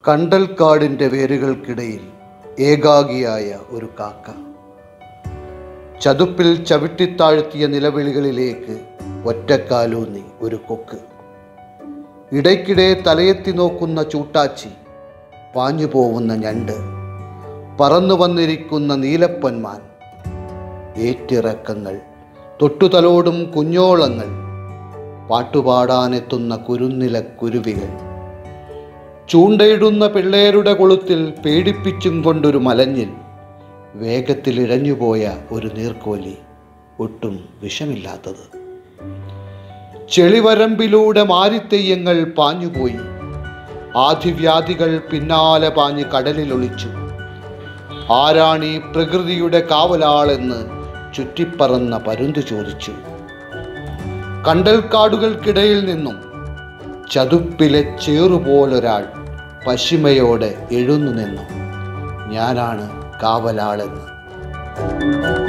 കണ്ടൽക്കാടിൻ്റെ വേരുകൾക്കിടയിൽ ഏകാഗിയായ ഒരു കാക്ക ചതുപ്പിൽ ചവിട്ടിത്താഴ്ത്തിയ നിലവിളികളിലേക്ക് ഒറ്റക്കാലൂന്നി ഒരു കൊക്ക് ഇടയ്ക്കിടെ തലയെത്തി നോക്കുന്ന ചൂട്ടാച്ചി പാഞ്ഞു പോകുന്ന ഞണ്ട് പറന്നു വന്നിരിക്കുന്ന നീലപ്പൊന്മാൻ ഏറ്റിറക്കങ്ങൾ തൊട്ടുതലോടും കുഞ്ഞോളങ്ങൾ പാട്ടുപാടാനെത്തുന്ന കുരുന്നില കുരുവികൾ ചൂണ്ടയിടുന്ന പിള്ളേരുടെ കൊളുത്തിൽ പേടിപ്പിച്ചും കൊണ്ടൊരു മലഞ്ഞിൽ വേഗത്തിൽ ഇഴഞ്ഞുപോയ ഒരു നീർക്കോലി ഒട്ടും വിഷമില്ലാത്തത് ചെളിവരമ്പിലൂടെ മാരിത്തെയ്യങ്ങൾ പാഞ്ഞുപോയി ആധിവ്യാധികൾ പിന്നാലെ പാഞ്ഞ് കടലിൽ ഒളിച്ചു ആരാണീ പ്രകൃതിയുടെ കാവലാളെന്ന് ചുറ്റിപ്പറന്ന പരുന്ത് ചോദിച്ചു കണ്ടൽക്കാടുകൾക്കിടയിൽ നിന്നും ചതുപ്പിലെ ചേറുപോലൊരാൾ പശിമയോടെ എഴുന്നു നിന്നു ഞാനാണ് കാവലാളെന്ന്